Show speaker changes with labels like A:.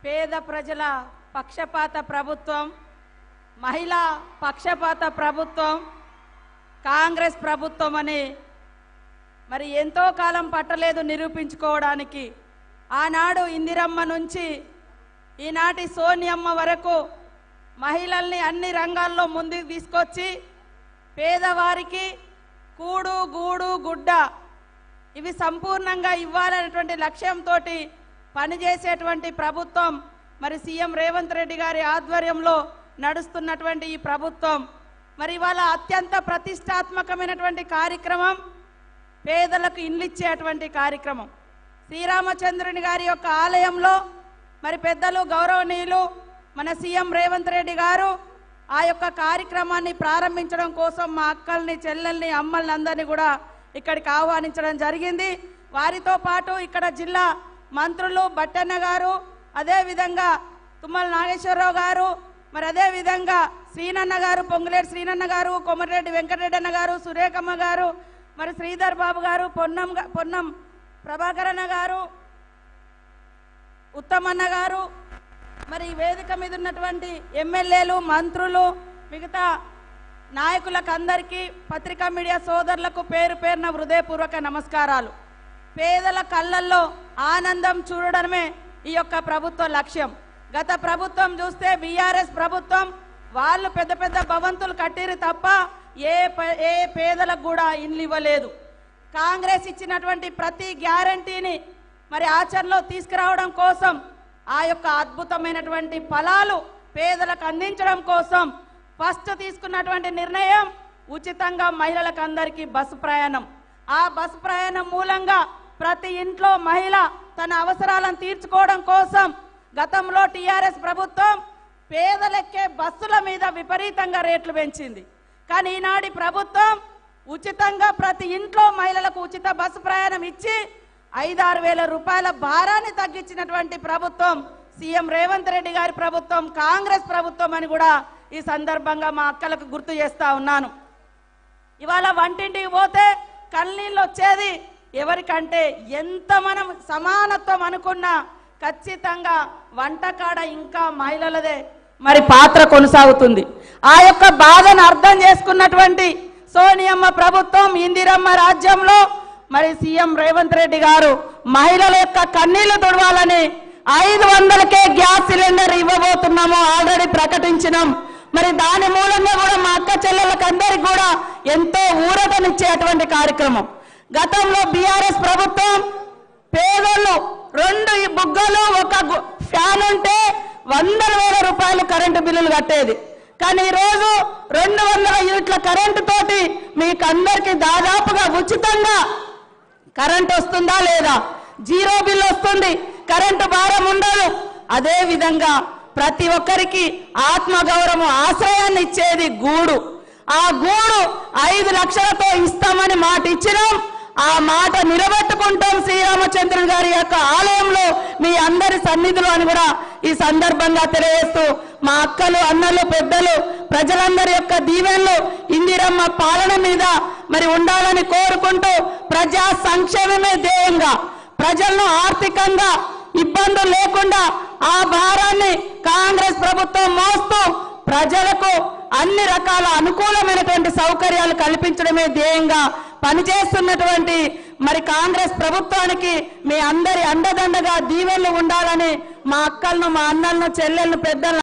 A: పేద ప్రజల పక్షపాత ప్రభుత్వం మహిళా పక్షపాత ప్రభుత్వం కాంగ్రెస్ ప్రభుత్వం అని మరి ఎంతో కాలం పట్టలేదు నిరూపించుకోవడానికి ఆనాడు ఇందిరమ్మ నుంచి ఈనాటి సోనియమ్మ వరకు మహిళల్ని అన్ని రంగాల్లో ముందుకు తీసుకొచ్చి పేదవారికి కూడు గూడు గుడ్డ ఇవి సంపూర్ణంగా ఇవ్వాలనేటువంటి లక్ష్యంతో పనిచేసేటువంటి ప్రభుత్వం మరి సీఎం రేవంత్ రెడ్డి గారి ఆధ్వర్యంలో నడుస్తున్నటువంటి ఈ ప్రభుత్వం మరి ఇవాళ అత్యంత ప్రతిష్టాత్మకమైనటువంటి కార్యక్రమం పేదలకు ఇండ్లు ఇచ్చేటువంటి కార్యక్రమం శ్రీరామచంద్రుని గారి యొక్క ఆలయంలో మరి పెద్దలు గౌరవనీయులు మన సీఎం రేవంత్ రెడ్డి గారు ఆ యొక్క కార్యక్రమాన్ని ప్రారంభించడం కోసం మా అక్కల్ని చెల్లెల్ని అమ్మల్ని అందరినీ కూడా ఇక్కడికి ఆహ్వానించడం జరిగింది వారితో పాటు ఇక్కడ జిల్లా మంత్రులు బట్టన్న గారు అదేవిధంగా తుమ్మల నాగేశ్వరరావు గారు మరి అదే విధంగా శ్రీనన్న గారు పొంగులేటి శ్రీనన్న గారు కొమటిరెడ్డి వెంకటరెడ్డి అన్న గారు సురేఖమ్మ గారు మరి శ్రీధర్ బాబు గారు పొన్నం గా- పొన్నం ప్రభాకరన్న గారు ఉత్తమన్న గారు మరి ఈ వేదిక మీద ఉన్నటువంటి ఎమ్మెల్యేలు మంత్రులు మిగతా నాయకులకు అందరికీ పత్రికా మీడియా సోదరులకు పేరు పేరున హృదయపూర్వక నమస్కారాలు పేదల కళ్ళల్లో ఆనందం చూడడమే ఈ యొక్క ప్రభుత్వ లక్ష్యం గత ప్రభుత్వం చూస్తే బీఆర్ఎస్ ప్రభుత్వం వాళ్ళు పెద్ద పెద్ద భవంతులు కట్టిరు తప్ప ఏ ప- ఏ పేదలకు కూడా ఇండ్లు ఇవ్వలేదు కాంగ్రెస్ ఇచ్చినటువంటి ప్రతి గ్యారంటీని మరి ఆచరణలో తీసుకురావడం కోసం ఆ యొక్క అద్భుతమైనటువంటి ఫలాలు పేదలకు అందించడం కోసం ఫస్ట్ తీసుకున్నటువంటి నిర్ణయం ఉచితంగా మహిళలకు అందరికీ బస్సు ప్రయాణం ఆ బస్సు ప్రయాణం మూలంగా ప్రతి ఇంట్లో మహిళ తన అవసరాలను తీర్చుకోవడం కోసం గతంలో టీఆర్ఎస్ ప్రభుత్వం పేదలెక్కే బస్సుల మీద విపరీతంగా రేట్లు పెంచింది కానీ ఈనాటి ప్రభుత్వం ఉచితంగా ప్రతి ఇంట్లో మహిళలకు ఉచిత బస్సు ప్రయాణం ఇచ్చి ఐదారు వేల రూపాయల భారాన్ని తగ్గించినటువంటి ప్రభుత్వం సీఎం రేవంత్ రెడ్డి గారి ప్రభుత్వం కాంగ్రెస్ ప్రభుత్వం అని కూడా ఈ సందర్భంగా మా అక్కలకు గుర్తు చేస్తా ఉన్నాను ఇవాళ వంటింటికి పోతే కన్నీళ్ళు వచ్చేది ఎవరికంటే ఎంత మనం సమానత్వం అనుకున్నా ఖచ్చితంగా వంటకాడ ఇంకా మహిళలదే మరి పాత్ర కొనసాగుతుంది ఆ యొక్క బాధను అర్థం చేసుకున్నటువంటి సోనియమ్మ ప్రభుత్వం ఇందిరమ్మ రాజ్యంలో మరి సీఎం రేవంత్ రెడ్డి గారు మహిళల యొక్క కన్నీళ్లు తుడవాలని ఐదు వందలకే గ్యాస్ సిలిండర్ ఇవ్వబోతున్నాము ఆల్రెడీ ప్రకటించినాం మరి దాని మూలంగా కూడా మా అక్క చెల్లెళ్ళకి అందరికి కూడా ఎంతో ఊరటనిచ్చేటువంటి కార్యక్రమం గతంలో బీఆర్ఎస్ ప్రభుత్వం పేదలు రెండు ఈ బుగ్గలు ఒక గు- ఫ్యాన్ ఉంటే వందల వేల రూపాయలు కరెంటు బిల్లులు కట్టేది కానీ ఈరోజు రెండు వందల యూనిట్ల కరెంటు తోటి మీకు అందరికి దాదాపుగా ఉచితంగా కరెంట్ వస్తుందా లేదా జీరో బిల్ వస్తుంది కరెంటు భారం ఉండదు అదే విధంగా ప్రతి ఒక్కరికి ఆత్మగౌరవం ఆశ్రయాన్ని ఇచ్చేది గూడు ఆ గూడు ఐదు లక్షలతో ఇస్తామని మాట ఇచ్చినాం ఆ మాట నిలబెట్టుకుంటాం శ్రీరామచంద్రుని గారి యొక్క ఆలయంలో మీ అందరి సన్నిధులు అని కూడా ఈ సందర్భంగా తెలియజేస్తూ మా అక్కలు అన్నలు పెద్దలు ప్రజలందరి యొక్క దీవెనలు ఇందిరమ్మ పాలన మీద మరి ఉండాలని కోరుకుంటూ ప్రజా సంక్షేమమే ధ్యేయంగా ప్రజలను ఆర్థికంగా ఇబ్బందులు లేకుండా ఆ భారాన్ని కాంగ్రెస్ ప్రభుత్వం మోస్తూ ప్రజలకు అన్ని రకాల అనుకూలమైనటువంటి సౌకర్యాలు కల్పించడమే ధ్యేయంగా పనిచేస్తున్నటువంటి మరి కాంగ్రెస్ ప్రభుత్వానికి మీ అందరి అండదండగా దీవెనలు ఉండాలని మా అక్కలను మా అన్నలను చెల్లెలను పెద్దలను